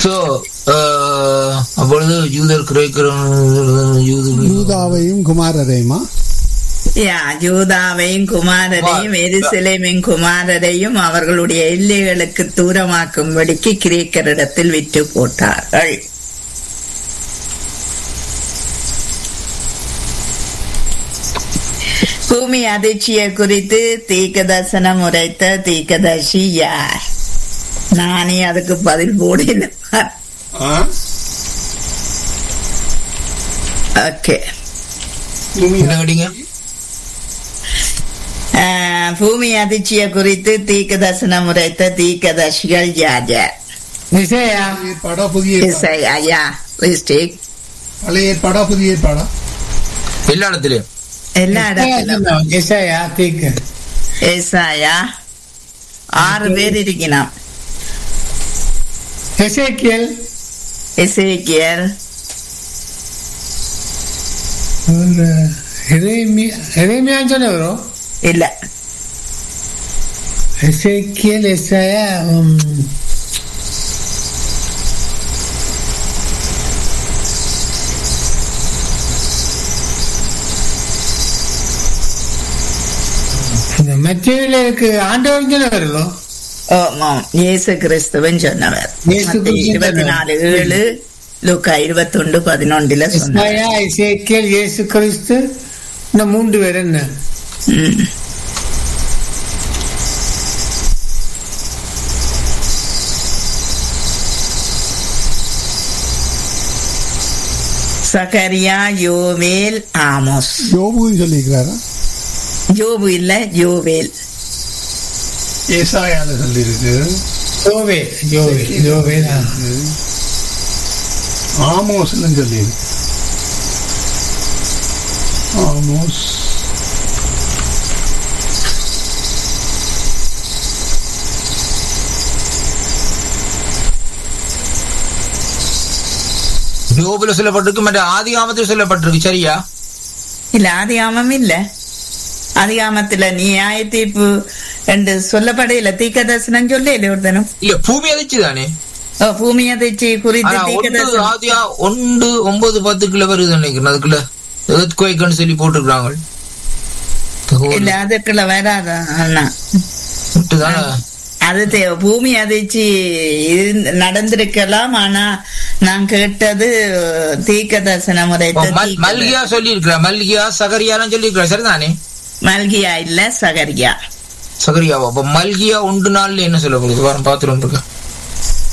So அப்பொழுது யூதர் கிரேக்கிறவன் யூது யூதாவையும் குமாரரையுமா யா யூதாவையும் குமாரரையும் எருசலேமின் குமாரரையும் அவர்களுடைய எல்லைகளுக்கு தூரமாக்கும்படிக்கு கிரேக்கரிடத்தில் விற்று போட்டார்கள் பூமி அதிர்ச்சியை குறித்து தீர்க்கதர்சனம் உரைத்த தீர்க்கதர்சி யார் நானே அதுக்கு பதில் போடல ஓகே என்ன கேட்டீங்க ஆஹ், பூமி அதிர்ச்சியை குறித்து தீர்க்க தரிசனம் உரைத்த தீர்க்கதர்சிகள் யார் யார் இசையா ஏற்பாடா புதிய ஏற்பாடா? இசை ஐயா மிஸ்டேக் பழைய ஏற்பாடா புதிய ஏற்பாடா எல்லா இடத்துலயும் எல்லா இடத்திலும் இசையா தீக்கு ஏசாயா ஆறு பேர் இருக்கணும் எசேக்கியல் எசேக்கியல் எரேமியான்னு சொன்ன வரும் இல்ல எசேக்கியல் எஸ்ஐயா இந்த மத்தியிலுக்கு ஆண்டவர் சொன்ன வருதோ ஆமாம் இயேசு கிறிஸ்துவன் சொன்னவர் இயேசு கிறிஸ்து இருபத்தி நாலு ஏழு லூக்கா இருபத்தி ஒன்று பதினொன்றுல சொன்னார் எஸ்ஐயா எசேக்கியல் இயேசு கிறிஸ்து இந்த மூன்று பேர் என்ன ம். சகரியா யோவேல் ஆமோஸ் யோபுவும் சொல்லியிருக்கிறாரா யோபு இல்ல யோவேல் ஏசாயால சொல்லியிருக்கு ஜோவே ஜோவே ஜோவே தான் ஆமோஸ்னு சொல்லியிருக்கு ஆமோஸ் யோபுல சொல்லப்பட்டிருக்கு மற்ற ஆதி காமத்தில் சொல்லப்பட்டிருக்கு சரியா இல்ல அதிகாமம் இல்ல அதிகாமத்துல நியாய தீர்ப்பு என்று சொல்லப்படையில தீக்க தரிசனம் சொல்லல ஒருத்தனும் இல்ல பூமி அதிர்ச்சி தானே ஓ, பூமி அதிர்ச்சி குறித்து ஆனா தீக்க ஒன்று தரிசனம் ஆதியா ஒன்று ஒன்பது பத்துக்குள்ள வருது நினைக்கிறேன் அதுக்குள்ள எர்த்குவைக்குன்னு சொல்லி போட்டிருக்காங்க இல்ல அதுக்குள்ள வராத அண்ணா விட்டுதானே அது தே- பூமி அதிர்ச்சி இருந்து- நடந்திருக்கலாம் ஆனா நான் கேட்டது தீக்க தரிசனம் ஓ, உரைத்த மல்- தீர்க்க மல்கியா சொல்லி இருக்கிறா மல்கியா சகரியாலாம் சொல்லி இருக்கிறா சரிதானே மல்கியா இல்ல சகரியா சகரியாவா அப்ப மல்கியா ஒன்று நாள்ல என்ன சொல்லப்படுது வாரம் பாத்துட்டு இருக்கேன்